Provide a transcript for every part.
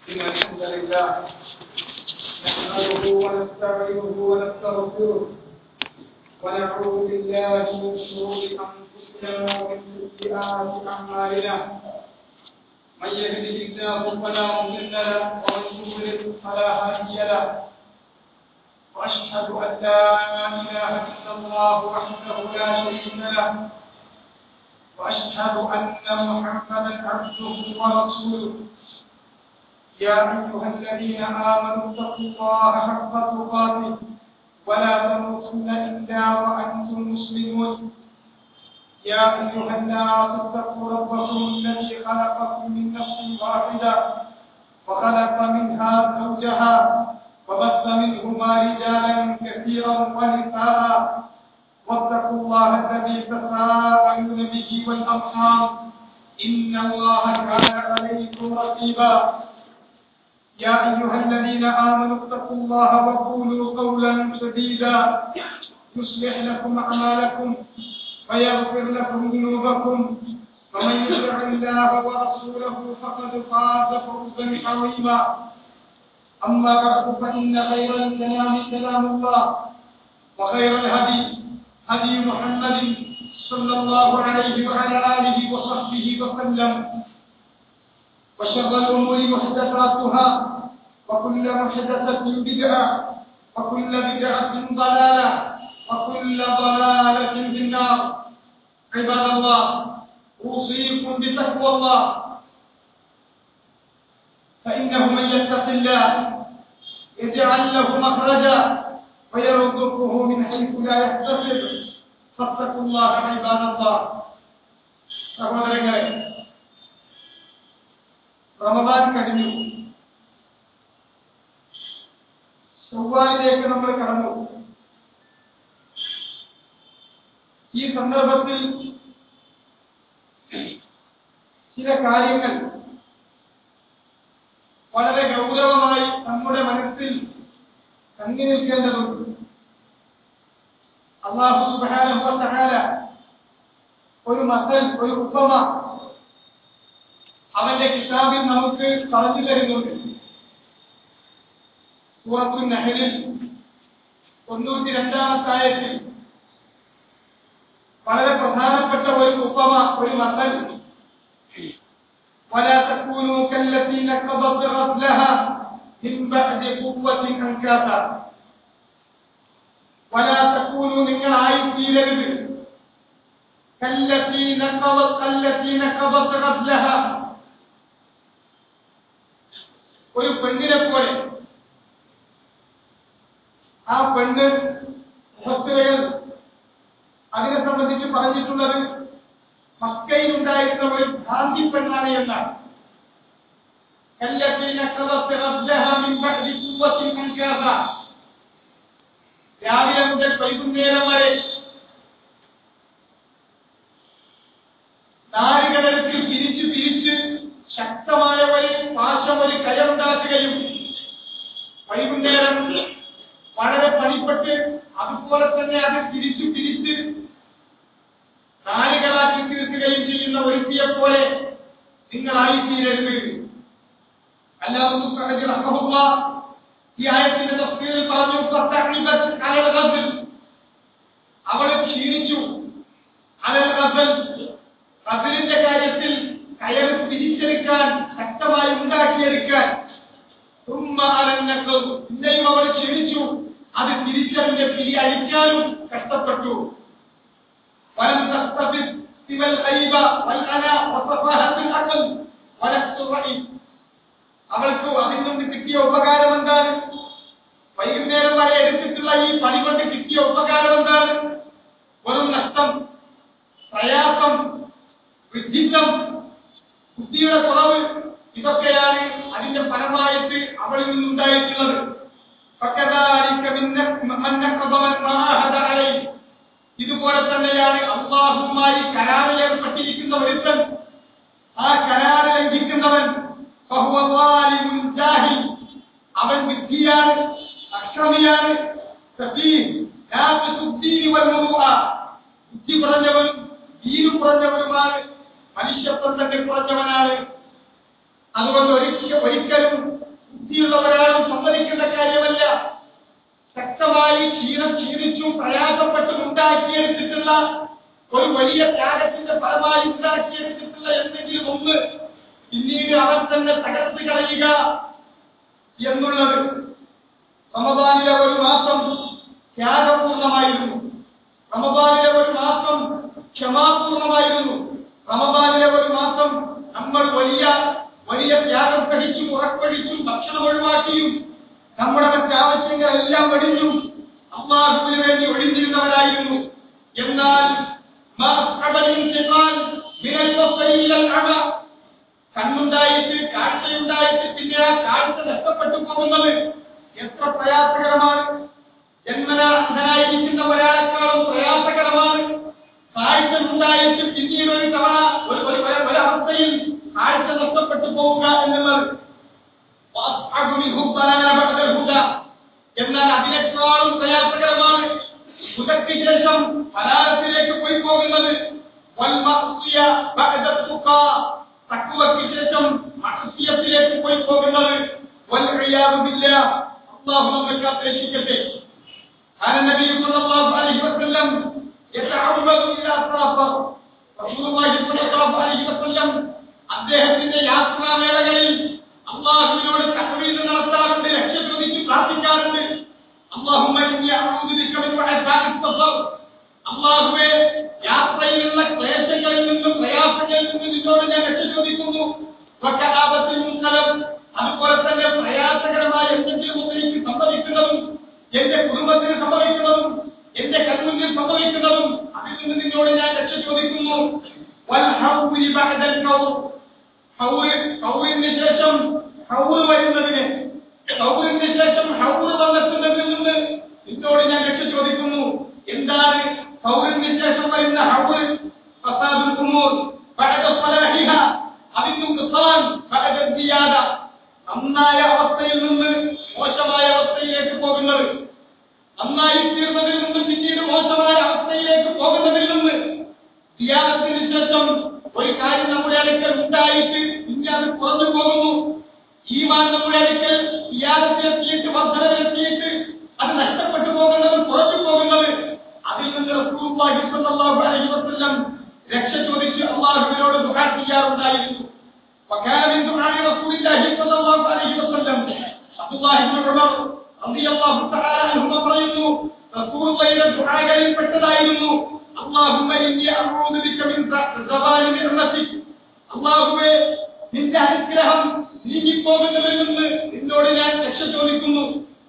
إن الحمد لله نحمده ونستعينه ونستغفره ونعوذ بالله من شرور أنفسنا ومن سيئات أعمالنا من يهده الله فلا مضل له ومن يضلل فلا هادي له وأشهد أن لا إله إلا الله وحده لا شريك له وأشهد أن محمدا عبده ورسوله يا أيها الذين آمنوا اتقوا الله حق تقاته ولا تموتن إلا وأنتم مسلمون يا أيها الناس اتقوا ربكم الذي خلقكم من نفس واحدة وخلق منها زوجها وبث منهما رجالا كثيرا ونساء واتقوا الله الذي تساءلون به والأرحام إن الله كان عليكم رقيبا يا أيها الذين آمنوا اتقوا الله وقولوا قولا سديدا يصلح لكم أعمالكم ويغفر لكم ذنوبكم ومن يطع الله ورسوله فقد فاز فوزا عظيما أما بعد فإن خير الكلام كلام الله وخير الهدي هدي محمد صلى الله عليه وعلى آله وصحبه وسلم وشر الأمور محدثاتها وكل محدثة بدعة وكل بدعة ضلالة وكل ضلالة في النار عباد الله أوصيكم بتقوى الله فإنه من يتق الله يجعل له مخرجا ويرزقه من حيث لا يحتسب فاتقوا الله عباد الله സഹോദരങ്ങളെ റമദാൻ കഴിഞ്ഞു ചൊവ്വാലിലേക്ക് നമ്മൾ കടന്നു ഈ സന്ദർഭത്തിൽ ചില കാര്യങ്ങൾ വളരെ ഗൗരവമായി നമ്മുടെ മനസ്സിൽ തങ്ങി നിൽക്കേണ്ടതുണ്ട് അള്ളാഹു സുബാന ഒരു മസൽ ഒരു ഉപമ അവന്റെ കിതാബിൽ നമുക്ക് പറഞ്ഞു തരുന്നുണ്ട് സൂറത്തു നഹലിൽ തൊണ്ണൂറ്റി രണ്ടാമത്തെ ആയത്തിൽ വളരെ പ്രധാനപ്പെട്ട ഒരു ഉപമ ഒരു മസൽ ولا تكونوا كالتي نقضت غزلها من بعد قوة أنكاثا ولا تكونوا من عين في لبب كالتي نقضت التي نقضت غزلها ഒരു പെണ്ണിനെ പോലെ ആ പെണ്ണ് ഹോസ്റ്റലുകൾ അതിനെ സംബന്ധിച്ച് പറഞ്ഞിട്ടുള്ളത് മക്കയിൽ ഉണ്ടായിരുന്ന ഒരു ഭ്രാന്തി പെണ്ണാണ് എന്നാണ് രാവിലെ മുതൽ വൈകുന്നേരം വരെ നാരുകളെടുത്ത് പിരിച്ച് പിരിച്ച് ശക്തമായ ഒരു പാശം ഒരു കയറുണ്ടാക്കുകയും വൈകുന്നേരം വളരെ പണിപ്പെട്ട് അതുപോലെ തന്നെ അത് തിരിച്ചു തിരിച്ച് നാലുകളാക്കി തീർക്കുകയും ചെയ്യുന്ന ഒരുത്തിയെ പോലെ നിങ്ങളായി തീരരുത് അല്ലാഹു ഈ ആയത്തിന്റെ തസ്കീറിൽ പറഞ്ഞു അലൽ അവളെ ക്ഷീണിച്ചു അലൽ റസൽ റസലിന്റെ കാര്യത്തിൽ കയർ പിരിച്ചെടുക്കാൻ ശക്തമായി ഉണ്ടാക്കിയെടുക്കാൻ പിന്നെയും അവൾ ക്ഷണിച്ചു അത് തിരിച്ചറിഞ്ഞ പിരി അഴിക്കാനും കഷ്ടപ്പെട്ടു ولم تستفد سوى الغيبة والأنا وصفاهة العقل ولست الرأي അവൾക്ക് അതിൽ നിന്ന് കിട്ടിയ ഉപകാരം എന്താണ് വൈകുന്നേരം വരെ എടുത്തിട്ടുള്ള ഈ പണി കൊണ്ട് കിട്ടിയ ഉപകാരം എന്താണ് വെറും നഷ്ടം പ്രയാസം വിദ്ധിത്തം ബുദ്ധിയുടെ കുറവ് ഇതൊക്കെയാണ് അതിന്റെ ഫലമായിട്ട് അവളിൽ നിന്നുണ്ടായിട്ടുള്ളത് ഇതുപോലെ തന്നെയാണ് അള്ളാഹുമായി കരാറിൽ ഏർപ്പെട്ടിരിക്കുന്ന ഒരുത്തൻ ആ കരാറ് ലംഘിക്കുന്നവൻ അവൻ വിദ്യയാണ് അക്രമിയാണ് ബുദ്ധി കുറഞ്ഞവനും ദീനു കുറഞ്ഞവനുമാണ് മനുഷ്യത്വം തന്നെ കുറഞ്ഞവനാണ് അതുകൊണ്ട് ഒരിക്കലും ഒരിക്കലും ബുദ്ധിയുള്ള ഒരാളും സമ്മതിക്കുന്ന കാര്യമല്ല ശക്തമായി ക്ഷീണം ക്ഷീണിച്ചും പ്രയാസപ്പെട്ടും ഉണ്ടാക്കിയെടുത്തിട്ടുള്ള ഒരു വലിയ ത്യാഗത്തിന്റെ ഫലമായി ഉണ്ടാക്കിയെടുത്തിട്ടുള്ള എന്തെങ്കിലും ഒന്ന് പിന്നീട് അവൻ തന്നെ തകർത്ത് കളയുക എന്നുള്ളത് റമദാനിലെ ഒരു മാസം ത്യാഗപൂർണമായിരുന്നു റമദാനിലെ ഒരു മാസം ക്ഷമാപൂർണമായിരുന്നു റമദാനിലെ ഒരു മാസം നമ്മൾ വലിയ വലിയ ത്യാഗം കഴിച്ചും ഉറപ്പടിച്ചും ഭക്ഷണം ഒഴിവാക്കിയും നമ്മുടെ മറ്റാവശ്യങ്ങളെല്ലാം വെടിഞ്ഞും അള്ളാഹുവിന് വേണ്ടി ഒഴിഞ്ഞിരുന്നവരായിരുന്നു എന്നാൽ മാ അസ്അബൽ ഇൻതിഖാൽ മിനൽ ബസരി ഇലൽ അമ കണ്ണുണ്ടായിട്ട് കാഴ്ചയുണ്ടായിട്ട് പിന്നെ ആ കാഴ്ച നഷ്ടപ്പെട്ടു പോകുന്നത് എത്ര പ്രയാസകരമാണ് ജന്മന അന്ധനായിരിക്കുന്ന ഒരാളെക്കാളും പ്രയാസകരമാണ് കാഴ്ച ഉണ്ടായിട്ട് പിന്നീട് ഒരു തവണ ഒരു ഒരു ഒരു- ഒരവസ്ഥയിൽ കാഴ്ച നഷ്ടപ്പെട്ടു പോവുക എന്നുള്ളത് وأصحاب منه الضلال بعد الهدى എന്നാൽ അതിനേക്കാളും പ്രയാസകരമാണ് ഹുദയ്ക്ക് ശേഷം ഫലാലത്തിലേക്ക് പോയി പോകുന്നത് വൽമഅ്സിയ ബഅദ തുഖാ തഖ്വയ്ക്ക് ശേഷം മഅ്സിയത്തിലേക്ക് പോയി പോകുന്നത് വൽഇയാദു ബില്ലാഹ് അല്ലാഹു നമ്മെ കാത്തിരക്ഷിക്കട്ടെ قال النبي صلى الله عليه وسلم يتعرض الى اطرافه رسول الله صلى الله عليه وسلم അദ്ദേഹത്തിന്റെ യാത്രാവേളകളിൽ അള്ളാഹുവിനോട് തഹ്മീദ് നടത്താറുണ്ട് ലക്ഷ്യപ്രതിക്ക് പ്രാർത്ഥിക്കാറുണ്ട് അള്ളാഹുമ്മ ഇന്നി അഊദു ബിക മിൻ വഅസാഇ സഫർ അള്ളാഹുവേ യാത്രയിലുള്ള ക്ലേശങ്ങളിൽ നിന്നും പ്രയാസങ്ങളിൽ നിന്നും നിന്നോട് ഞാൻ രക്ഷ ചോദിക്കുന്നു വക്കആബത്തിൽ മുൻകലം അതുപോലെ തന്നെ പ്രയാസകരമായ എന്തെങ്കിലും ഒന്ന് എനിക്ക് സംഭവിക്കുന്നതും എന്റെ കുടുംബത്തിന് സംഭവിക്കുന്നതും എന്റെ കൺമുന്നിൽ സംഭവിക്കുന്നതും അതിൽ നിന്ന് നിന്നോട് ഞാൻ രക്ഷ ചോദിക്കുന്നു വൽഹൗലി ബഅദൽ കൗർ ഹൗറ് ഹൗറിന് ശേഷം ഹൗറ് വരുന്നതിന് ഹൗറിന് ശേഷം ഹൗറ് വന്നെത്തുന്നതിൽ നിന്ന് നിന്നോട് ഞാൻ രക്ഷ ചോദിക്കുന്നു എന്താണ് ഹൗറിന് ശേഷം വരുന്ന ഹൗറ് ഫസാദുൽ ഉമൂർ ബഅദ സലാഹിഹ അതിന്റെ നുഖ്സാൻ ബഅദ സിയാദ നന്നായ അവസ്ഥയിൽ നിന്ന് മോശമായ അവസ്ഥയിലേക്ക് പോകുന്നത് നന്നായി തീർന്നതിൽ നിന്ന് പിന്നീട് മോശമായ അവസ്ഥയിലേക്ക് പോകുന്നതിൽ നിന്ന് ത്യാഗത്തിന് ശേഷം ഒരു കാര്യം നമ്മുടെ അടുക്കൽ ഉണ്ടായിട്ട് പിന്നെ അത് കുറഞ്ഞു പോകുന്നു ഈമാൻ നമ്മുടെ അടുക്കൽ ത്യാഗത്തിലെത്തിയിട്ട് വർദ്ധനവിലെത്തിയിട്ട് അത് നഷ്ടപ്പെട്ടു പോകുന്നത് കുറഞ്ഞു പോകുന്നത് അതിൽ നിന്ന് റസൂലുള്ളാഹി സ്വല്ലല്ലാഹു അലൈഹി വസല്ലം രക്ഷ ചോദിച്ച് അള്ളാഹുവിനോട് ദുആ ചെയ്യാറുണ്ടായിരുന്നു وكان من دعاء رسول الله صلى الله عليه وسلم عبد الله بن عمر رضي الله تعالى عنهما പറയുന്നു റസൂലുള്ളാഹിയുടെ ദുആകളിൽ പെട്ടതായിരുന്നു اللهم اني اعوذ بك من زوال نعمتك അള്ളാഹുവേ നിന്റെ അനുഗ്രഹം നീങ്ങിപ്പോകുന്നതിൽ നിന്ന് നിന്നോട് ഞാൻ രക്ഷ ചോദിക്കുന്നു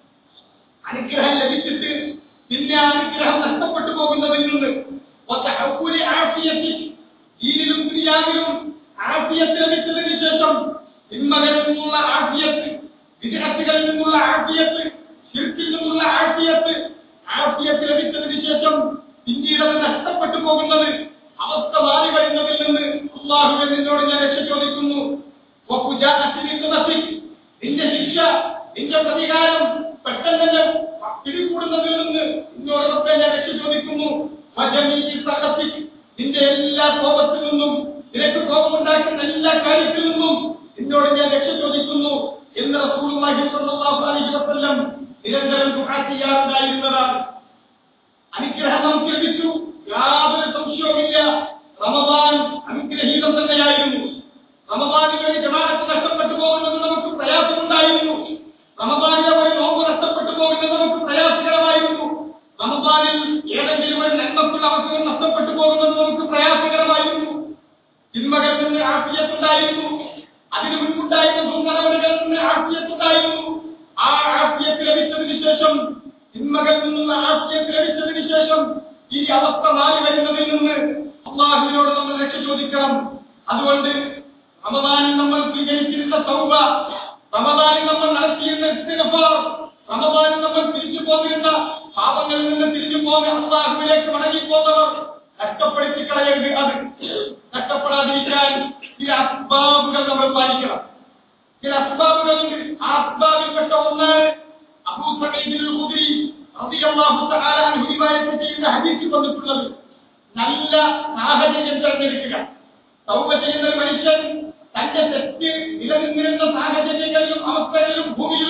അനുഗ്രഹം ലഭിച്ചിട്ട് പിന്നെ ആ അനുഗ്രഹം നഷ്ടപ്പെട്ടു പോകുന്നതിൽ നിന്ന് ഒറ്റ ആഫിയത്തിൽ ദീനിലും ദുനിയാവിലും ആഫിയത്ത് ലഭിച്ചതിന് ശേഷം തിന്മകളിൽ നിന്നുള്ള ആഫിയത്ത് വിഗ്രഹത്തുകളിൽ നിന്നുള്ള ആഫിയത്ത് ശിർക്കിൽ നിന്നുള്ള ആഫിയത്ത് ആഫിയത്ത് ലഭിച്ചതിന് ശേഷം പിന്നീട് അത് നഷ്ടപ്പെട്ടു പോകുന്നത് അവസ്ഥ മാറി വരുന്നതിൽ നിന്ന് അള്ളാഹുവിൽ നിന്നോട് ഞാൻ രക്ഷ ചോദിക്കുന്നു വഫുജാഅത്തിന് തുനഫി. നിന്റെ ശിക്ഷ നിന്റെ പ്രതികാരം പെട്ടെന്ന് തന്നെ പിടികൂടുന്നതിൽ നിന്ന് നിന്നോട് റബ്ബേ ഞാൻ രക്ഷ ചോദിക്കുന്നു വജമീഇ സഖത്തി. നിന്റെ എല്ലാ കോപത്തിൽ നിന്നും നിനക്ക് കോപമുണ്ടാക്കുന്ന എല്ലാ കാര്യത്തിൽ നിന്നും നിന്നോട് ഞാൻ രക്ഷ ചോദിക്കുന്നു എന്ന് റസൂലുള്ളാഹി സ്വല്ലല്ലാഹു അലൈഹി വസല്ലം നിരന്തരം ദുആ ചെയ്യാറുണ്ടായിരുന്നതാണ് അനുഗ്രഹം നമുക്ക് ലഭിച്ചു യാതൊരു സംശയവുമില്ല റമദാൻ അനുഗ്രഹീതം തന്നെയായിരുന്നു റമദാനിൽ ഒരു ജമാഅത്ത് നഷ്ടപ്പെട്ടു പോകുന്നത് നമുക്ക് പ്രയാസമുണ്ടായിരുന്നു റമദാനിലെ ഒരു നോമ്പ് നഷ്ടപ്പെട്ടു പോകുന്നത് നമുക്ക് പ്രയാസകരമായിരുന്നു റമദാനിൽ ഏതെങ്കിലും ഒരു നന്മക്കുള്ള അവസരം നഷ്ടപ്പെട്ടു പോകുന്നത് നമുക്ക് പ്രയാസകരമായിരുന്നു തിന്മകളിൽ നിന്ന് ആഫിയത്തുണ്ടായിരുന്നു അതിന് മുൻപുണ്ടായിരുന്ന സുന്ദരവളികളിൽ നിന്ന് ആഫിയത്തുണ്ടായിരുന്നു ആ ആഫിയത്ത് ലഭിച്ചതിന് ശേഷം തിന്മകളിൽ നിന്നുള്ള ആഫിയത്ത് ലഭിച്ചതിന് ശേഷം ഈ അവസ്ഥ മാറി വരുന്നതിൽ നിന്ന് അള്ളാഹുവിനോട് നമ്മൾ രക്ഷ ചോദിക്കണം അതുകൊണ്ട് റമദാനിൽ നമ്മൾ സ്വീകരിച്ചിരുന്ന തൗബ റമദാനിൽ നമ്മൾ നടത്തിയിരുന്ന ഇസ്തിഗ്ഫാർ റമദാനിൽ നമ്മൾ തിരിച്ചു പോന്നിരുന്ന പാപങ്ങളിൽ നിന്ന് തിരിച്ചു പോകാൻ അള്ളാഹുവിലേക്ക് മടങ്ങിപ്പോന്നവർ നഷ്ടപ്പെടുത്തി കളയരുത് അത് നഷ്ടപ്പെടാതിരിക്കാൻ ചില അസ്ബാബുകൾ നമ്മൾ പാലിക്കണം ചില അസ്ബാബുകളുണ്ട് ആ അസ്ബാബിൽപ്പെട്ട ഒന്നാണ് അബൂ സഈദ് ഖുദരി റളിയല്ലാഹു തആല അൻഹു റിവായത്ത് ചെയ്യുന്ന ഹദീസിൽ വന്നിട്ടുള്ളത് നല്ല സാഹചര്യം തിരഞ്ഞെടുക്കുക തൗബ ചെയ്യുന്ന ഒരു മനുഷ്യൻ തന്റെ തെറ്റ് നിലനിന്നിരുന്ന സാഹചര്യങ്ങളിലും അവസ്ഥകളിലും ഭൂമിയിലും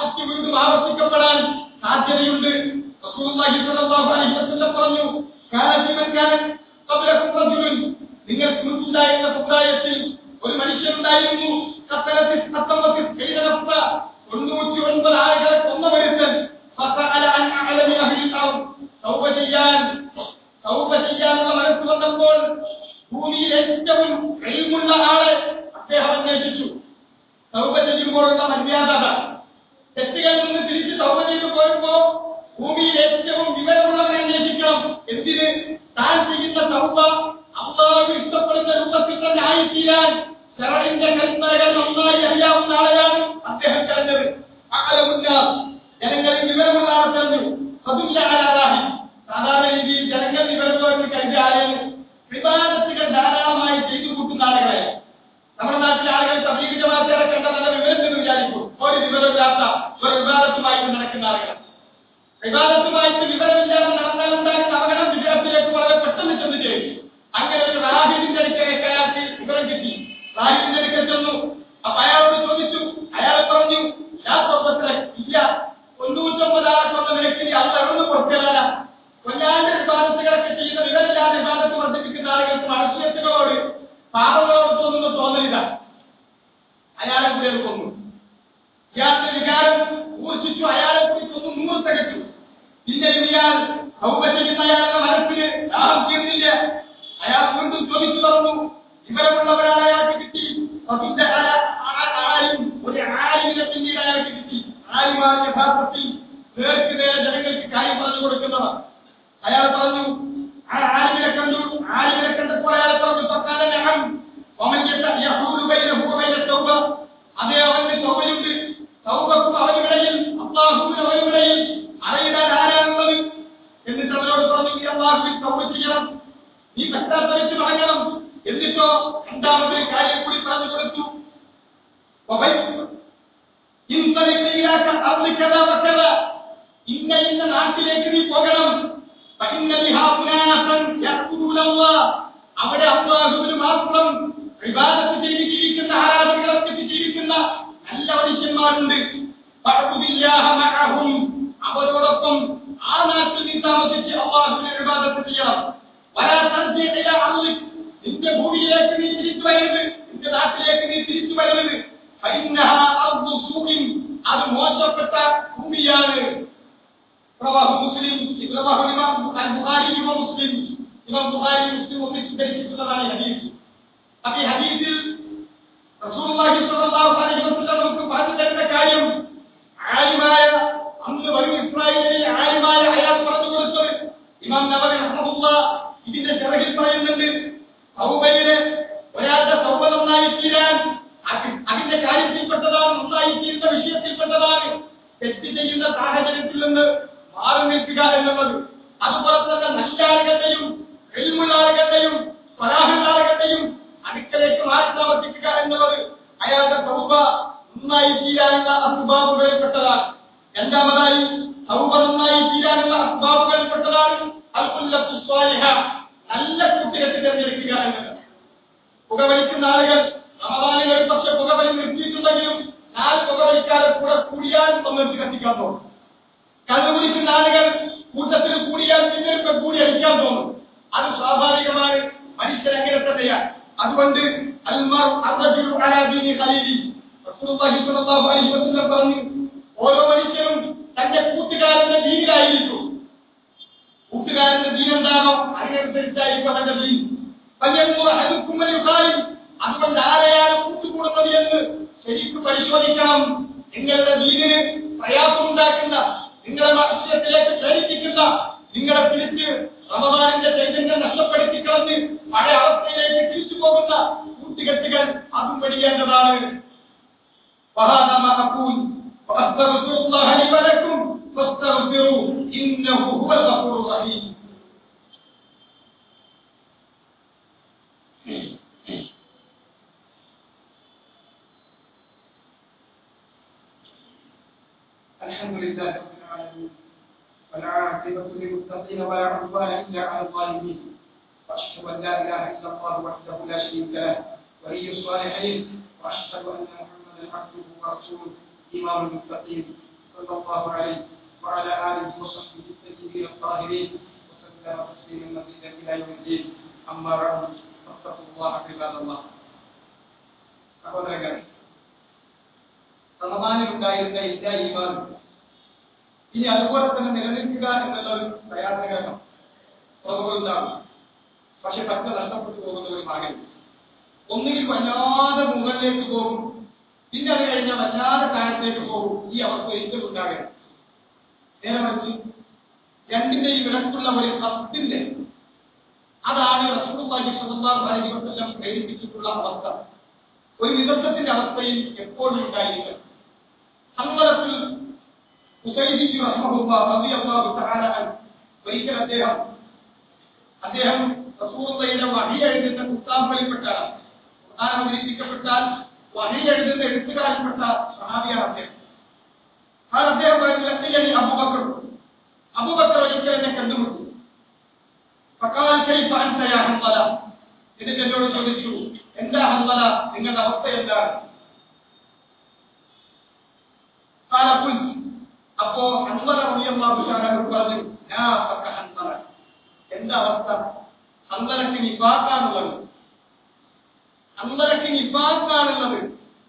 തെറ്റ് വീണ്ടും ആവർത്തിക്കപ്പെടാൻ സാധ്യതയുണ്ട് റസൂലുള്ളാഹി സ്വല്ലല്ലാഹു അലൈഹി വസല്ലം പറഞ്ഞു കാന ഫീമൻ കാന ഖബ്ലകും റജുലുൻ നിങ്ങൾക്ക് മുൻപുണ്ടായിരുന്ന സമുദായത്തിൽ ഒരു മനുഷ്യനുണ്ടായിരുന്നു ഖത്തലത്തിൽ ഖത്തമത്തിൽ കൈനഫ തൊണ്ണൂറ്റി ഒൻപത് ആളുകളെ കൊന്നവരുത്തൻ ഫസഅല അൻ അഅലമി അഹ്ലിൽ അർദ് തൗബ ചെയ്യാൻ തൗബ ചെയ്യാനുള്ള മനസ്സ് വന്നപ്പോൾ ഭൂമിയിൽ ഏറ്റവും കഴിവുള്ള ആളെ അദ്ദേഹം അന്വേഷിച്ചു തൗബ ചെയ്യുമ്പോഴുള്ള മര്യാദ അതാണ്. തെറ്റുകളിൽ നിന്ന് തിരിച്ച് തൗബ ചെയ്തു പോയപ്പോ ഭൂമിയിൽ ഏറ്റവും വിവരമുള്ളവരെ അന്വേഷിക്കണം എന്തിന് താൻ ചെയ്യുന്ന തൗബ അള്ളാഹു ഇഷ്ടപ്പെടുന്ന രൂപത്തിൽ തന്നെ ആയിത്തീരാൻ ശരണിന്റെ കൽപ്പനകൾ നന്നായി അറിയാവുന്ന ആളെയാണ് അദ്ദേഹം തെരഞ്ഞത് അകലമുന്ന ജനങ്ങളിൽ വിവരമുള്ള ആളെ തെരഞ്ഞു അതുല്ല ആരാധി സാധാരണ രീതിയിൽ ജനങ്ങൾ വിവരത്തോട് കരുതിയാലും വിവാദത്തുകൾ ധാരാളമായി ചെയ്തു കൂട്ടുന്ന ആളുകളെ നമ്മുടെ നാട്ടിലെ ആളുകൾ തബ്ലീഗ് ജമാഅത്തുകാരെ കണ്ട നല്ല വിവരത്തിൽ വിചാരിക്കും ഒരു വിവരമില്ലാത്ത ഒരു വിവാദത്തുമായിട്ട് നടക്കുന്ന ആളുകൾ വിവാദത്തുമായിട്ട് വിവരമില്ലാതെ നടന്നാൽ ഉണ്ടാകുന്ന അപകടം വിദ്യാർത്ഥിയിലേക്ക് വളരെ പെട്ടെന്ന് ചെന്ന് ചെയ്യും അങ്ങനെ ഒരു റാഹിബിന്റെ അടുക്കലേക്ക് അയാൾക്ക് വിവരം കിട്ടി റാഹിബിന്റെ അടുക്കൽ ചെന്നു അപ്പൊ അയാളോട് ചോദിച്ചു അയാൾ പറഞ്ഞു ശാസ്ത്രത്തിലെ ഇല്ല തൊണ്ണൂറ്റൊമ്പത് ആളെ കൊന്ന നിനക്ക് നീ അത് എവിടെ കൊടുക്കലാ കൊല്ലാണ്ട് വിവാദത്തുകളൊക്കെ ചെയ്യുന്ന വിവരമില്ലാതെ വിവാദത്ത് വർദ്ധിപ്പിക്കുന്ന ആളുകൾക്ക് മനുഷ്യത്തുകളോട് പാപങ്ങളോട് തോന്നുന്ന തോന്നലില്ല അയാളെ കൂടെ കൊന്നു ഇയാളുടെ വികാരം ഊർജിച്ചു അയാളെ കൂടി കൊന്നു നൂറ് തികച്ചു പിന്നെ ഇയാൾ ഔപ ചെയ്യുന്ന അയാളുടെ മനസ്സിന് ദാഹം തീർന്നില്ല അയാൾ വീണ്ടും ചോദിച്ചു പറഞ്ഞു വിവരമുള്ളവരാണ് അയാൾക്ക് കിട്ടി അതിന്റെ ആരും ഒരു ആലിമിനെ പിന്നീട് അയാൾക്ക് കിട്ടി ആലിമാണ് യഥാർത്ഥത്തിൽ നേർക്ക് നേരെ ജനങ്ങൾക്ക് കാര്യം പറഞ്ഞു കൊടുക്കുന്നവർ അയാൾ പറഞ്ഞു ആ ആലിമിനെ കണ്ടു ആലിമിനെ കണ്ടപ്പോൾ അയാൾ പറഞ്ഞു സക്കാല നഹം ومن يحول بينه وبين التوبة അതേ അവന് തൗബയുണ്ട് തൗബക്കും അവനിടയിൽ അള്ളാഹുവിന് അവനിടയിൽ അറിയിടാൻ ആരാണുള്ളത് എന്നിട്ട് അവരോട് പറഞ്ഞു നീ അള്ളാഹുവിൽ തൗബ ചെയ്യണം നീ പശ്ചാത്തലിച്ച് മടങ്ങണം എന്നിട്ടോ രണ്ടാമതൊരു കാര്യം കൂടി പറഞ്ഞു കൊടുത്തു ഇന്നലിക്ക അർലിക്കഥ വക്കഥ ഇന്ന ഇന്ന നാട്ടിലേക്ക് നീ പോകണം فإن بها أناسا يذكرون الله അവിടെ അള്ളാഹുവിന് മാത്രം വിവാദത്ത് ചെയ്ത് ജീവിക്കുന്ന ആരാധകർക്ക് ജീവിക്കുന്ന നല്ല മനുഷ്യന്മാരുണ്ട് ഫഅ്ബുദില്ലാഹ മഅഹും. അവരോടൊപ്പം ആ നാട്ടിൽ നീ താമസിച്ച് അള്ളാഹുവിനെ വിവാദത്ത് ചെയ്യണം വരാ തൻസി ഇലാ അർളിക്. നിന്റെ ഭൂമിയിലേക്ക് നീ തിരിച്ചു വരരുത് നിന്റെ നാട്ടിലേക്ക് നീ തിരിച്ചു വരരുത് ഫഇന്നഹാ അർദു സൂഇൻ. അത് മോശപ്പെട്ട ഭൂമിയാണ് رواه مسلم رواه الإمام البخاري ومسلم إمام البخاري ومسلم ومسلم ധരിച്ചിട്ടുള്ളതാണ് ഈ ഹദീസ് അപ്പൊ ഈ ഹദീസിൽ റസൂലുള്ളാഹി സ്വല്ലല്ലാഹു അലൈഹി വസല്ലം നമുക്ക് പറഞ്ഞു തരുന്ന കാര്യം ആലിമായ അന്ന് ബനു ഇസ്രായേലിൽ ആലിമായ അയാൾ പറഞ്ഞു കൊടുത്തത് ഇമാം നബവി റഹ്മത്തുള്ളാഹ് ഇതിന്റെ ചെറകിൽ പറയുന്നുണ്ട് തൗബയിലെ ഒരാളുടെ തൗബ നന്നായി തീരാൻ അത് അതിന്റെ കാര്യത്തിൽപ്പെട്ടതാണ് നന്നായി തീരുന്ന വിഷയത്തിൽപ്പെട്ടതാണ് തെറ്റ് ചെയ്യുന്ന സാഹചര്യത്തിൽ നിന്ന് മാറി നിൽക്കുക എന്നുള്ളത് അതുപോലെ തന്നെ നല്ല ആളുകളുടെയും എൽമുള്ള ആളുകളുടെയും സ്വലാഹുള്ള ആളുകളുടെയും അടുക്കലേക്ക് മാറി താമസിക്കുക എന്നുള്ളത് അയാളുടെ തൗബ നന്നായി തീരാനുള്ള അസ്ബാബുകളിൽപ്പെട്ടതാണ് രണ്ടാമതായി തൗബ നന്നായി തീരാനുള്ള അസ്ബാബുകളിൽപ്പെട്ടതാണ് അൽകുല്ലത്തു സ്വാലിഹ നല്ല കൂട്ടുകെട്ട് തിരഞ്ഞെടുക്കുക എന്നത് പുകവലിക്കുന്ന ആളുകൾ റമദാനുകൾ പക്ഷെ പുകവലി നിർത്തിയിട്ടുണ്ടെങ്കിലും നാല് പുകവലിക്കാരെ കൂടെ കൂടിയാൽ ഒന്നിച്ച് കത്തിക്കാൻ തോന്നും കണ്ടുപിടിക്കുന്ന ആളുകൾ കൂട്ടത്തിൽ കൂടിയാൽ പിന്നൊരുക്കെ കൂടി അടിക്കാൻ തോന്നും അത് സ്വാഭാവികമാണ് മനുഷ്യൻ അങ്ങനെ തന്നെയാണ് അതുകൊണ്ട് അൽമർ അർറജുലു അലാ ദീനി ഖലീലി റസൂലുള്ളാഹി സ്വല്ലല്ലാഹു അലൈഹി വസല്ലം പറഞ്ഞു ഓരോ മനുഷ്യനും തന്റെ കൂട്ടുകാരന്റെ ദീനിലായിരിക്കും കൂട്ടുകാരന്റെ ദീൻ എന്താണോ അതിനനുസരിച്ചായിരിക്കും അവന്റെ ദീൻ പയ്യന്നൂർ ഹലുക്കുമ്മൽ യുഖാലിൽ അതുകൊണ്ട് ആരെയാണ് കൂട്ടുകൂടുന്നത് എന്ന് ശരിക്കും പരിശോധിക്കണം നിങ്ങളുടെ ദീനിന് പ്രയാസമുണ്ടാക്കുന്ന നിങ്ങളെ മത്സ്യത്തിലേക്ക് ക്ഷണിപ്പിക്കുന്ന നിങ്ങളെ തിരിച്ച് റമദാനിന്റെ ചൈതന്യം നഷ്ടപ്പെടുത്തി കളഞ്ഞ് പഴയ അവസ്ഥയിലേക്ക് തിരിച്ചു പോകുന്ന കൂട്ടുകെട്ടുകൾ അതും പഠിക്കേണ്ടതാണ് وهذا ما أقول وأستغفر الله لي ولكم فاستغفروه إنه هو الغفور الرحيم الحمد لله رب العالمين والعاقبة للمتقين ولا عدوان إلا على الظالمين وأشهد أن لا إله إلا الله وحده لا شريك له ولي الصالحين وأشهد أن محمدا عبده ورسوله إمام المتقين صلى الله عليه وعلى آله وصحبه الطيبين الطاهرين وسلم تسليما مزيدا إلى يوم الدين أما بعد فاتقوا الله عباد الله സഹോദരങ്ങൾ റമദാനിലുണ്ടായിരുന്ന എല്ലാ ഈമാനും ഇനി അതുപോലെ തന്നെ നിലനിൽക്കുക എന്നുള്ള ഒരു പ്രയാസകരം കുറവുണ്ടാകും പക്ഷെ പത്ത് നഷ്ടപ്പെട്ടു പോകുന്ന ഒരു മകൻ ഒന്നുകിൽ വല്ലാതെ മുകളിലേക്ക് പോകും പിന്നെ അത് കഴിഞ്ഞാൽ വല്ലാതെ താഴത്തേക്ക് പോകും ഈ അവസ്ഥ ഒരിക്കലും ഉണ്ടാകരുത് നേരെ മറിച്ച് രണ്ടിന്റെയും ഇടക്കുള്ള ഒരു കത്തിന്റെ അതാണ് റസൂലുള്ളാഹി സ്വല്ലല്ലാഹു അലൈഹി വസല്ലം പ്രേരിപ്പിച്ചിട്ടുള്ള അവസ്ഥ ഒരു വിദഗ്ധത്തിന്റെ അവസ്ഥയിൽ എപ്പോഴും ഉണ്ടായിരിക്കും സമ്മതത്തിൽ ഉസൈദിക്ക് റഹ്മഹുല്ലാഹ് റളിയല്ലാഹു തആല അൻഹു ഒരിക്കൽ അദ്ദേഹം അദ്ദേഹം റസൂലുള്ളാഹിയുടെ വഹി എഴുതുന്ന കുത്താമ്പലിൽപ്പെട്ട ഖുർആൻ അവതരിപ്പിക്കപ്പെട്ടാൽ വഹി എഴുതുന്ന എഴുത്തുകാരിൽപ്പെട്ട സഹാബിയാണ് അദ്ദേഹം ആ അദ്ദേഹം പറയുന്നത് അബൂബക്കർ അബൂബക്കർ ഒരിക്കൽ എന്നെ കണ്ടുമുട്ടി ഫഖാൽ കൈഫ അൻത യാ ഹംസല എന്നിട്ട് എന്നോട് ചോദിച്ചു എന്താ ഹംസല നിങ്ങളുടെ അവസ്ഥ എന്താണ് قال قلت അപ്പോ ഹംസല റളിയല്ലാഹു തആല പറഞ്ഞു യാ ഫക ഹംസല എന്താ അവസ്ഥ ഹംസലക്ക് നിഫാഖാണുള്ളത് ഹംസലക്ക് നിഫാഖാണുള്ളത്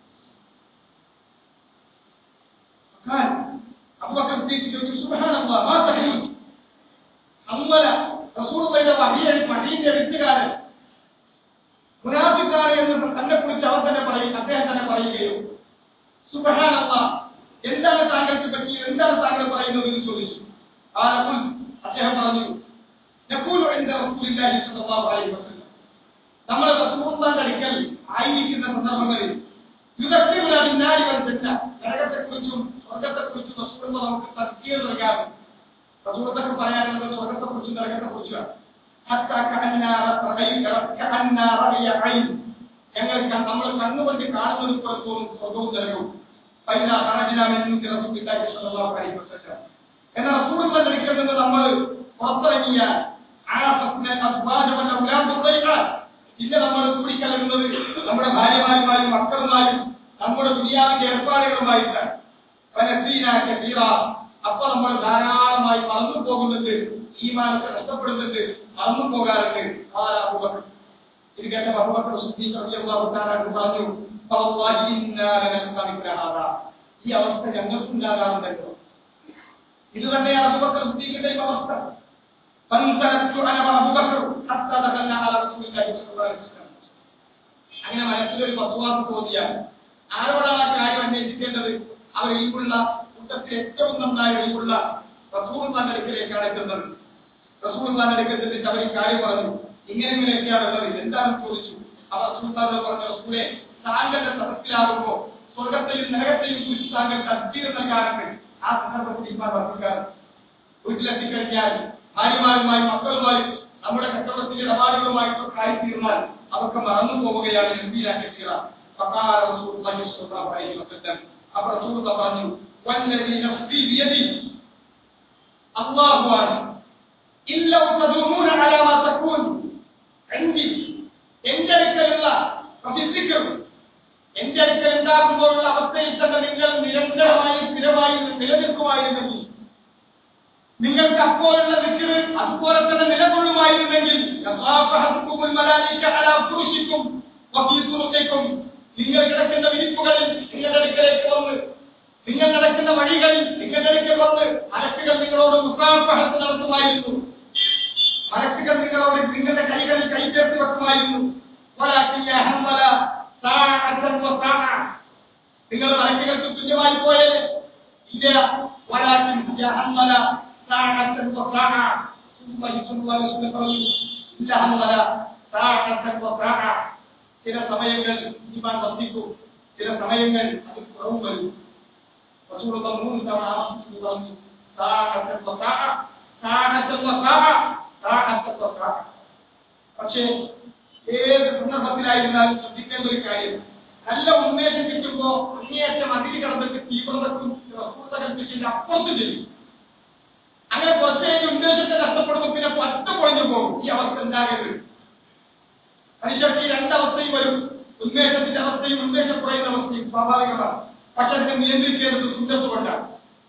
قال أبو بكر الصديق سبحان الله ما تحيي ഹംസല റസൂലുള്ളാഹിയുടെ വഹിയ വഹിയുടെ വ്യക്തികാരൻ മുനാഫിക്കാരെ എന്ന് തന്നെ കുറിച്ച് അവർ തന്നെ പറയും അദ്ദേഹം തന്നെ പറയുകയോ സുബഹാനല്ല എന്താണ് താങ്കൾക്ക് പറ്റിയത് എന്താണ് താങ്കൾ പറയുന്നത് എന്ന് ചോദിച്ചു ആ റസൂൽ അദ്ദേഹം പറഞ്ഞു നഖൂലു ഇൻദ റസൂലില്ലാഹി സ്വല്ലല്ലാഹു അലൈഹി വസല്ലം നമ്മൾ റസൂലുള്ളാഹിന്റെ അടുക്കൽ ആയിരിക്കുന്ന സന്ദർഭങ്ങളിൽ യുദക്കിറുന ബിന്നാരി വൽ ജന്ന നരകത്തെക്കുറിച്ചും സ്വർഗ്ഗത്തെക്കുറിച്ചും റസൂലുള്ള നമുക്ക് തസ്കീർ നൽകാറുണ്ട് റസൂലത്തൊക്കെ പറയാനുള്ളത് സ്വർഗത്തെക്കുറിച്ചും നരകത്തെക്കുറിച്ചുമാണ് ഞങ്ങൾ നമ്മൾ കണ്ണുകൊണ്ട് കാണുന്നത് പോലെ തോന്നും സ്വർഗവും നരകവും എന്നാൽ റസൂലുള്ള നരകിൽ നിന്ന് നമ്മൾ പുറത്തിറങ്ങിയ ആ പിന്നെ നമ്മൾ കൂടിക്കലരുന്നത് നമ്മുടെ ഭാര്യമാരുമായും മക്കളുമായും നമ്മുടെ ദുനിയാവിന്റെ ഏർപ്പാടുകളുമായിട്ടാണ് അപ്പൊ നമ്മൾ ധാരാളമായി മറന്നു പോകുന്നുണ്ട് ഈമാനൊക്കെ നഷ്ടപ്പെടുന്നുണ്ട് മറന്നു പോകാറുണ്ട് ആരാ അബൂബക്കർ ഇത് കേട്ട അബൂബക്കർ സിദ്ദീഖ് റളിയല്ലാഹു തആല പറഞ്ഞു ഫവല്ലാഹി ഇന്നാ ലനസ്തമിക്കുന്ന ഹാദാ ഈ അവസ്ഥ ഞങ്ങൾക്കുണ്ടാകാറുണ്ടല്ലോ ഇത് തന്നെയാണ് അബൂബക്കർ സിദ്ദീഖിന്റെ അവസ്ഥ ഫൻസലത്തു അന അബൂബക്കർ ഹത്താ ദഖൽന അല റസൂലില്ലാഹി സ്വല്ലല്ലാഹു അലൈഹി വസല്ലം അങ്ങനെ മനസ്സിലൊരു പത്വാസ് തോന്നിയാൽ ആരോടാണ് ആ കാര്യം അന്വേഷിക്കേണ്ടത് അവർ ഇൽമുള്ള കൂട്ടത്തിൽ ഏറ്റവും നന്നായി ഒഴിവുള്ള റസൂൽ അടുക്കലേക്കാണ് എത്തുന്നത് റസൂൽ അടുക്കത്തിൽ അവർ ഈ കാര്യം പറഞ്ഞു ഇങ്ങനെ ഇങ്ങനെയൊക്കെയാണ് ഉള്ളത് എന്താണെന്ന് ചോദിച്ചു അവർ റസൂൽ പറഞ്ഞു റസൂലെ താങ്കളുടെ സദസ്സിലാകുമ്പോ സ്വർഗത്തെയും നരകത്തെയും കുറിച്ച് താങ്കൾ തസ്തീർ നൽകാറുണ്ട് ആ സന്ദർഭത്തിൽ ഇമാൻ വർദ്ധിക്കാറുണ്ട് വീട്ടിലെത്തിക്കഴിഞ്ഞാൽ ഭാര്യമാരുമായും മക്കളുമായും നമ്മുടെ കച്ചവടത്തിന്റെ ഇടപാടുകളുമായിട്ടൊക്കെ ആയിത്തീർന്നാൽ അവർക്ക് മറന്നു പോവുകയാണ് എന്തിനാക്കി തീരാം فقال رسول الله صلى الله عليه وسلم അപ്പോൾ റസൂൽ പറഞ്ഞു والذي نفسي بيده الله أعلم إن لو تدومون على ما تكون عندي എന്റെ അടുക്കലുള്ള ഫിസിക്കൽ എന്റെ അടുക്കൽ ഉണ്ടാകുമ്പോഴുള്ള അവസ്ഥയിൽ തന്നെ നിങ്ങൾ നിരന്തരമായി സ്ഥിരമായി നിലനിൽക്കുമായിരുന്നെങ്കിൽ നിങ്ങൾക്ക് അപ്പോഴുള്ള വിക്കറ് അതുപോലെ തന്നെ നിലകൊള്ളുമായിരുന്നെങ്കിൽ നിങ്ങൾ കിടക്കുന്ന വിരിപ്പുകളിൽ നിങ്ങളുടെ അടുക്കലേക്ക് വന്ന് നിങ്ങൾ നടക്കുന്ന വഴികളിൽ നിങ്ങളുടെ അടുക്കൽ വന്ന് മലക്കുകൾ നിങ്ങളോട് മുഖാപഹത്ത് നടത്തുമായിരുന്നു മലക്കുകൾ നിങ്ങളോട് നിങ്ങളുടെ കൈകളിൽ കൈ ചേർത്ത് വെക്കുമായിരുന്നു നിങ്ങൾ മലക്കുകൾക്ക് തുല്യമായി പോയത് ഇല്ല വലാക്കിൻ ജഹമ്മല സാഅത്തൻ വസാഅ ثم يصلى ويصلى ഇല്ല ഹമ്മല സാഅത്തൻ വസാഅ ചില സമയങ്ങൾ ഈമാൻ വർദ്ധിക്കും ചില സമയങ്ങൾ അത് കുറവ് വരും റസൂലുള്ള മൂന്ന് തവണ ആവർത്തിച്ചു പറഞ്ഞു സാഅത്തൻ വസാഅ സാഅത്തൻ വസാഅ സാഅത്തൻ വസാഅ പക്ഷേ ഏത് സന്ദർഭത്തിലായിരുന്നാലും ശ്രദ്ധിക്കേണ്ട ഒരു കാര്യം നല്ല ഉന്മേഷം കിട്ടുമ്പോ അങ്ങേയറ്റം അതിരി കടന്നിട്ട് തീവ്രതക്കും റസൂത്ത കൽപ്പിച്ചിട്ട് അപ്പുറത്ത് ചെയ്യും അങ്ങനെ കുറച്ചേക്ക് ഉന്മേഷത്തെ നഷ്ടപ്പെടുമ്പോൾ പിന്നെ പറ്റ പൊളിഞ്ഞു പോകും ഈ അവസ്ഥ ഉണ്ടാകരുത് മനുഷ്യർക്ക് ഈ രണ്ടവസ്ഥയും വരും ഉന്മേഷത്തിന്റെ അവസ്ഥയും ഉന്മേഷം കുറയുന്ന അവസ്ഥയും സ്വാഭാവികമാണ് പക്ഷെ അതിനെ നിയന്ത്രിക്കേണ്ടത് സുന്ദരത്ത് കൊണ്ടാണ്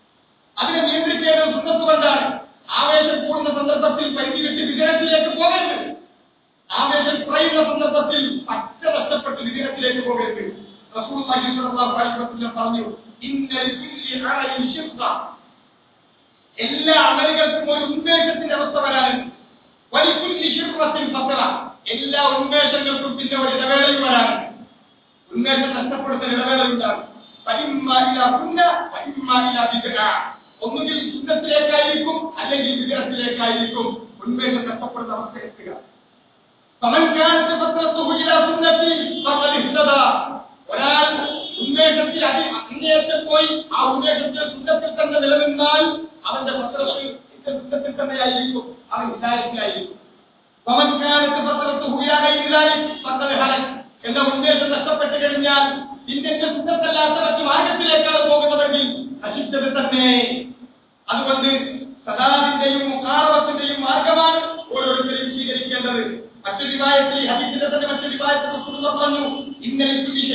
അതിനെ നിയന്ത്രിക്കേണ്ടത് സുന്നത്ത് കൊണ്ടാണ് ആവേശം കൂടുന്ന സന്ദർഭത്തിൽ പരിധി വിട്ട് വിഗ്രഹത്തിലേക്ക് പോകരുത് ആവേശം കുറയുന്ന സന്ദർഭത്തിൽ പച്ച നഷ്ടപ്പെട്ട് വിഗ്രഹത്തിലേക്ക് പോകരുത് റസൂലുള്ളാഹി സ്വല്ലല്ലാഹു അലൈഹി വസല്ലം പറഞ്ഞു ഇന്നൽ കുല്ലി അമലിൻ ശിഫ്ത എല്ലാ അമലുകൾക്കും ഒരു ഉന്മേഷത്തിന്റെ അവസ്ഥ വരാനുണ്ട് വലിക്കുല്ലി ശിഫ്റത്തിൻ ഫസറ എല്ലാ ഉന്മേഷങ്ങൾക്കും പിന്നെ ഒരു ഇടവേളയും വരാനുണ്ട് ഉന്മേഷം നഷ്ടപ്പെടുന്ന ഇടവേളയുണ്ടാകും പരിമാരില പുന്ന പരിമാരില വിഗ്രഹ ഒന്നുകിൽ സുഖത്തിലേക്കായിരിക്കും അല്ലെങ്കിൽ വിഗ്രഹത്തിലേക്കായിരിക്കും ഉന്മേഷം നഷ്ടപ്പെടുന്ന അവസ്ഥ എത്തുക فمن كانت فترته الى سنتي فقد اهتدى ഒരാൾ ഉന്മേഷത്തിൽ അതി അങ്ങേയറ്റം പോയി ആ ഉന്മേഷത്തിൽ സുഖത്തിൽ തന്നെ നിലനിന്നാൽ അവന്റെ പത്രത്തിൽ സുഖത്തിൽ തന്നെയായിരിക്കും അവൻ ഹിദായത്തിലായിരിക്കും ومن كانت فترته الى غير ذلك فقد هلك എന്ന ഉന്മേഷം നഷ്ടപ്പെട്ടു കഴിഞ്ഞാൽ ഇന്ത്യന്റെ സുഖത്തല്ലാത്ത മറ്റു മാർഗത്തിലേക്കാണ് പോകുന്നതെങ്കിൽ നശിച്ചത് തന്നെ അതുകൊണ്ട് സദാദിന്റെയും മുഖാറവത്തിന്റെയും മാർഗമാണ് ഓരോരുത്തരും സ്വീകരിക്കേണ്ടത് മറ്റൊരു വിവാഹത്തിൽ ഹദീസിന്റെ തന്നെ മറ്റൊരു വിവാഹത്തിൽ പറഞ്ഞു ഇന്നലെ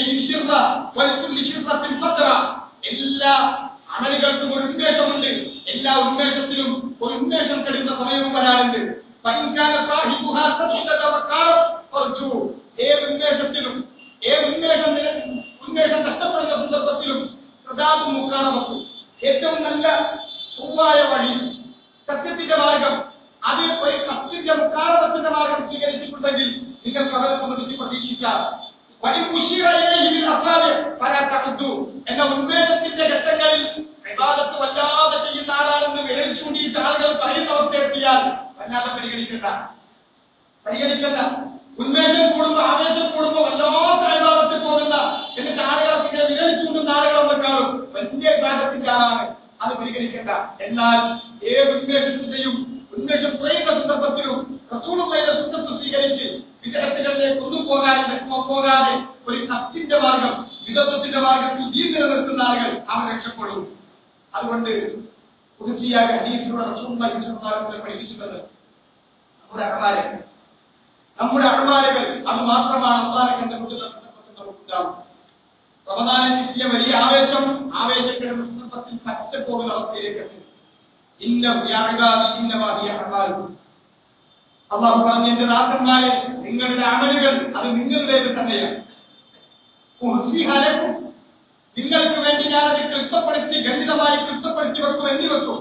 എല്ലാ അമലുകൾക്കും ഒരു ഉന്മേഷമുണ്ട് എല്ലാ ഉന്മേഷത്തിലും ഒരു ഉന്മേഷം കെടുന്ന സമയവും വരാറുണ്ട് പൈൻകാല സാഹിബുഹാ സത്യത വക്കാറം കുറച്ചു ഏത് ഉന്മേഷത്തിലും ഏത് ഉന്മേഷം നില- ഉന്മേഷം നഷ്ടപ്പെടുന്ന സന്ദർഭത്തിലും പ്രതാപം മുക്കാണമത്തു ഏറ്റവും നല്ല ചൊവ്വായ വഴി സത്യത്തിന്റെ മാർഗം അത് ഒരു സത്യത്തിന്റെ മുക്കാരണത്തിന്റെ മാർഗം സ്വീകരിച്ചിട്ടുണ്ടെങ്കിൽ നിങ്ങൾക്ക് അവരെ സംബന്ധിച്ച് പ്രതീക്ഷിക്കാം വഴി മുഷിറയിലെ അസാതെ പരാട്ടപ്പെട്ടു എന്ന ഉന്മേഷത്തിന്റെ ഘട്ടങ്ങളിൽ വിവാദത്ത് വല്ലാതെ ചെയ്യുന്ന ആളാണെന്ന് വിരൽ ചൂണ്ടിയിട്ട് ആളുകൾ പറയുന്ന അവസ്ഥ എത്തിയാൽ വല്ലാതെ പരിഗണിക്കണ്ട പരിഗണിക്കണ്ട ഉന്മേഷം കൂടുമ്പോ ആവേശം കൂടുമ്പോ വല്ലാത്ത വിവാദത്തിൽ പോകുന്ന എന്നിട്ട് ആളുകളൊക്കെ ഇങ്ങനെ വിരൽ ചൂണ്ടുന്ന ആളുകളൊക്കെ കാണും വലിയ വിവാദത്തിന്റെ ആളാണ് അത് പരിഗണിക്കണ്ട എന്നാൽ ഏത് ഉന്മേഷത്തിന്റെയും ഉന്മേഷം കുറയുന്ന സന്ദർഭത്തിലും റസൂളുകളുടെ സുഖത്ത് സ്വീകരിച്ച് വിഗ്രഹത്തിലേക്ക് ഒന്നും പോകാതെ പോകാതെ ഒരു സത്യന്റെ മാർഗം വിധത്വത്തിന്റെ മാർഗത്തിൽ ഈ നിലനിർത്തുന്ന ആളുകൾ അവർ രക്ഷപ്പെടും അതുകൊണ്ട് പുതുക്കിയായ ഹദീസിലൂടെ റസൂലുള്ളാഹി സ്വല്ലല്ലാഹു അലൈഹി വസല്ലം പഠിപ്പിച്ചിട്ടുള്ളത് നമ്മുടെ അഹമാരെ നമ്മുടെ അഹമാലുകൾ അത് മാത്രമാണ് അള്ളാഹെ കണ്ടുമുട്ടുന്ന സന്ദർഭത്തിൽ നമുക്കുണ്ടാവും റമദാനിൽ കിട്ടിയ വലിയ ആവേശം ആവേശപ്പെടുന്ന സന്ദർഭത്തിൽ പറ്റപ്പോകുന്ന അവസ്ഥയിലേക്ക് എത്തി ഇന്ന വ്യാഴാതി ഇന്നവാദിയ അഹമാലും അള്ളാഹു പറഞ്ഞു എന്റെ ദാസന്മാരെ നിങ്ങളുടെ അമലുകൾ അത് നിങ്ങളുടേത് തന്നെയാണ് ഉഹ്സിഹലക്കും. നിങ്ങൾക്ക് വേണ്ടി ഞാനത് ക്ലിപ്തപ്പെടുത്തി ഖണ്ഡിതമായി ക്ലിപ്തപ്പെടുത്തി വെക്കും എന്നി വെക്കും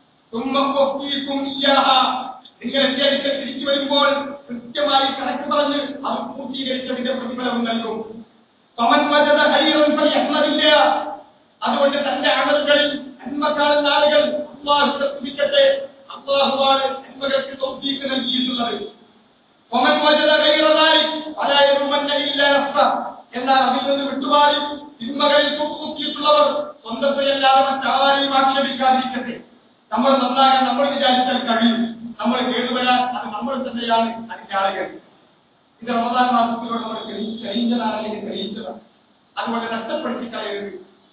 തുമ്മക്കും ഇയാഹ നിങ്ങൾ എന്റെ അടുക്കൽ തിരിച്ചു വരുമ്പോൾ കൃത്യമായി കണക്ക് പറഞ്ഞ് അത് പൂർത്തീകരിച്ചതിന്റെ പ്രതിഫലം നൽകും പവൻ വജത ഹൈറൻ ഫലിയഹ്മദില്ല അതുകൊണ്ട് തന്റെ അമലുകളിൽ നന്മ കാണുന്ന ആളുകൾ അള്ളാഹു ശ്രദ്ധിക്കട്ടെ അള്ളാഹുവാണ് നന്മകൾക്ക് തോഫീക്ക് നൽകിയിട്ടുള്ളത് പവൻ വജത ഹൈറനായി പലായറുമന്ന ഇല്ല നഫ്സ എന്നാൽ അതിൽ നിന്ന് വിട്ടുമാറി തിന്മകളിൽ കുത്തിയിട്ടുള്ളവർ സ്വന്തത്തെയല്ലാതെ മറ്റാരെയും ആക്ഷേപിക്കാതിരിക്കട്ടെ നമ്മൾ നന്നാകാൻ നമ്മൾ വിചാരിച്ചാൽ കഴിയും നമ്മൾ കേടുവരാൻ അത് നമ്മൾ തന്നെയാണ് അതിന്റെ ആളുകൾ ഇത് റമദാൻ മാസത്തിലൂടെ നമ്മൾ കഴിഞ്ഞതാണ് അല്ലെങ്കിൽ കഴിയിച്ചതാണ് അതുകൊണ്ട് നഷ്ടപ്പെടുത്തി കളയരുത്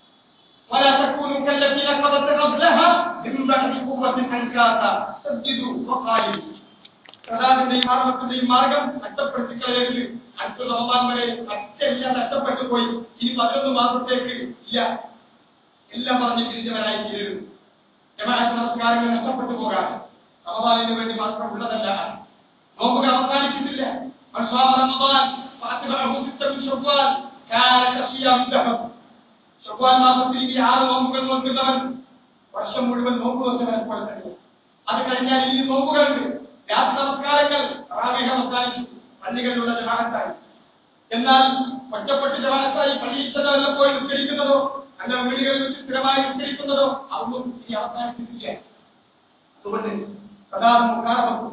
ولا تكونوا كالتي نقضت غزلها من بعد قوة أنكاثا سددوا وقالوا പ്രധാനത്തിന്റെയും മാർഗത്തിന്റെയും മാർഗം നഷ്ടപ്പെടുത്തി കളയരുത് അടുത്ത റമദാൻ വരെ മറ്റെല്ലാം നഷ്ടപ്പെട്ടു പോയി ഇനി പതിനൊന്ന് മാസത്തേക്ക് ഇല്ല എല്ലാം പറഞ്ഞ് പിരിഞ്ഞവരായി തീരരുത് ജമാഅത്ത് നമസ്കാരങ്ങൾ നഷ്ടപ്പെട്ടു പോകാൻ റമദാനിന് വേണ്ടി മാത്രം ഉള്ളതല്ല നോമ്പുകൾ അവസാനിക്കുന്നില്ല من صام رمضان فأتبعه ستة من شوال كان كصيام الدهر ഷവ്വാൽ മാസത്തിൽ ഈ ആറ് നോമ്പുകൾ നോക്കുന്നവൻ വർഷം മുഴുവൻ നോമ്പ് നോക്കുന്നവൻ പോലെ തന്നെ അത് കഴിഞ്ഞാൽ ഈ നോമ്പുകളുണ്ട് രാത്രി നമസ്കാരങ്ങൾ റാവേഹ അവസാനിച്ചു പള്ളികളിലുള്ള ജമാഅത്തായി എന്നാൽ ഒറ്റപ്പെട്ട് ജമാഅത്തായി പള്ളിയിട്ടതോ വല്ലപ്പോഴും നിസ്കരിക്കുന്നതോ അല്ല വീടുകളിൽ വെച്ച് സ്ഥിരമായി നിസ്കരിക്കുന്നതോ അതൊന്നും ഇനി അവസാനിച്ചിട്ടില്ല അതുകൊണ്ട് സദാ മുഖാറമക്കും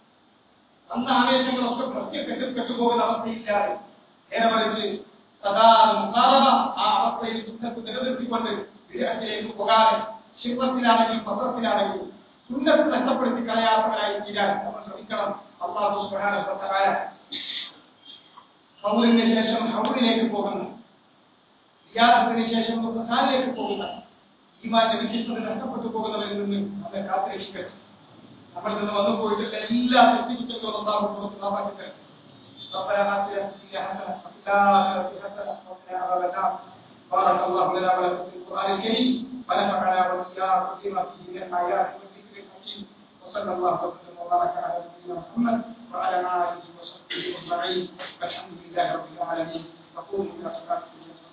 അന്ന് ആവേശങ്ങളൊക്കെ പ്രത്യേക കെട്ടുപോകുന്ന അവസ്ഥയില്ലാതെ നേരെ മറിച്ച് സദാ മുഖാറമ ആ അവസ്ഥയിൽ സുന്നത്ത് നിലനിർത്തിക്കൊണ്ട് വിദേഹത്തിലേക്ക് പോകാതെ ശില്പത്തിലാണെങ്കിലും പത്രത്തിലാണെങ്കിലും സുന്നത്ത് നഷ്ടപ്പെടുത്തി കളയാത്തവരായി തീരാൻ നമ്മൾ ശ്രമിക്കണം അള്ളാഹു സുബ്ഹാനഹു വ തആല ഹൗറിന് ശേഷം ഹൗറിലേക്ക് പോകുന്നു വിയാസത്തിന് ശേഷം പ്രധാനിലേക്ക് പോകുന്ന ഈമാന്റെ വിശിഷ്ടത നഷ്ടപ്പെട്ടു പോകുന്നവരിൽ നിന്ന് നമ്മെ കാത്തുരക്ഷിക്കട്ടെ നമ്മൾ നിന്ന് വന്നു പോയിട്ടുള്ള എല്ലാ തെറ്റുകുറ്റങ്ങളും അള്ളാഹു പുറത്ത് നാമാക്കട്ടെ ربنا آتنا في الدنيا حسنة وفي الآخرة حسنة وقنا عذاب النار بارك الله لنا ولكم في القرآن الكريم ونفعنا وإياكم تقيم فيه من الآيات والذكر الحكيم وصلى الله وسلم وبارك على نبينا محمد وعلى آله وصحبه أجمعين والحمد لله رب العالمين نقول إلى صلاة